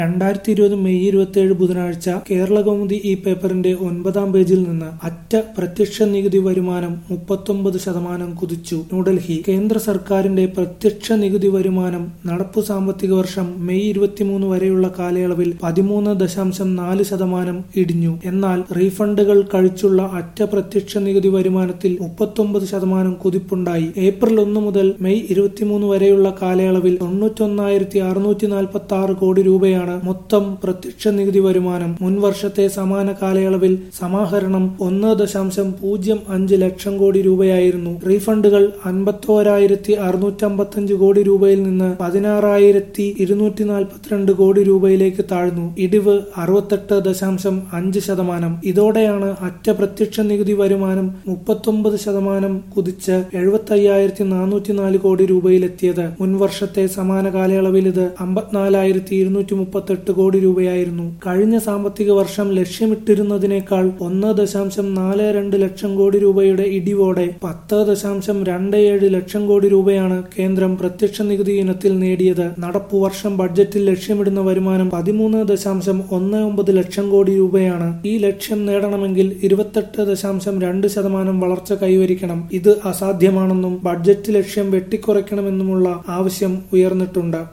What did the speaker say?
രണ്ടായിരത്തി ഇരുപത് മെയ് ഇരുപത്തിയേഴ് ബുധനാഴ്ച കേരളകൗമുദി ഈ പേപ്പറിന്റെ ഒൻപതാം പേജിൽ നിന്ന് അറ്റ പ്രത്യക്ഷ നികുതി വരുമാനം മുപ്പത്തൊമ്പത് ശതമാനം കുതിച്ചു ന്യൂഡൽഹി കേന്ദ്ര സർക്കാരിന്റെ പ്രത്യക്ഷ നികുതി വരുമാനം നടപ്പു സാമ്പത്തിക വർഷം മെയ് ഇരുപത്തിമൂന്ന് വരെയുള്ള കാലയളവിൽ പതിമൂന്ന് ദശാംശം നാല് ശതമാനം ഇടിഞ്ഞു എന്നാൽ റീഫണ്ടുകൾ കഴിച്ചുള്ള അറ്റ പ്രത്യക്ഷ നികുതി വരുമാനത്തിൽ മുപ്പത്തൊമ്പത് ശതമാനം കുതിപ്പുണ്ടായി ഏപ്രിൽ ഒന്ന് മുതൽ മെയ് ഇരുപത്തിമൂന്ന് വരെയുള്ള കാലയളവിൽ തൊണ്ണൂറ്റൊന്നായിരത്തി അറുന്നൂറ്റി നാൽപ്പത്തി ആറ് കോടി രൂപയാണ് മൊത്തം പ്രത്യക്ഷ നികുതി വരുമാനം മുൻ വർഷത്തെ സമാന കാലയളവിൽ സമാഹരണം ഒന്ന് ദശാംശം പൂജ്യം അഞ്ച് ലക്ഷം കോടി രൂപയായിരുന്നു റീഫണ്ടുകൾ അൻപത്തോരായിരത്തി അറുന്നൂറ്റമ്പത്തഞ്ച് കോടി രൂപയിൽ നിന്ന് പതിനാറായിരത്തി ഇരുന്നൂറ്റി നാൽപ്പത്തിരണ്ട് കോടി രൂപയിലേക്ക് താഴ്ന്നു ഇടിവ് അറുപത്തെട്ട് ദശാംശം അഞ്ച് ശതമാനം ഇതോടെയാണ് അറ്റ പ്രത്യക്ഷ നികുതി വരുമാനം മുപ്പത്തൊമ്പത് ശതമാനം കുതിച്ച് എഴുപത്തി അയ്യായിരത്തി നാനൂറ്റി നാല് കോടി രൂപയിലെത്തിയത് മുൻ വർഷത്തെ സമാന കാലയളവിൽ ഇത് അമ്പത്തിനാലായിരത്തി ഇരുന്നൂറ്റി മുപ്പത്തെട്ട് കോടി രൂപയായിരുന്നു കഴിഞ്ഞ സാമ്പത്തിക വർഷം ലക്ഷ്യമിട്ടിരുന്നതിനേക്കാൾ ഒന്ന് ദശാംശം നാല് രണ്ട് ലക്ഷം കോടി രൂപയുടെ ഇടിവോടെ പത്ത് ദശാംശം രണ്ട് ഏഴ് ലക്ഷം കോടി രൂപയാണ് കേന്ദ്രം പ്രത്യക്ഷ നികുതി ഇനത്തിൽ നേടിയത് നടപ്പു വർഷം ബഡ്ജറ്റിൽ ലക്ഷ്യമിടുന്ന വരുമാനം പതിമൂന്ന് ദശാംശം ഒന്ന് ഒമ്പത് ലക്ഷം കോടി രൂപയാണ് ഈ ലക്ഷ്യം നേടണമെങ്കിൽ ഇരുപത്തെട്ട് ദശാംശം രണ്ട് ശതമാനം വളർച്ച കൈവരിക്കണം ഇത് അസാധ്യമാണെന്നും ബഡ്ജറ്റ് ലക്ഷ്യം വെട്ടിക്കുറയ്ക്കണമെന്നുമുള്ള ആവശ്യം ഉയർന്നിട്ടുണ്ട്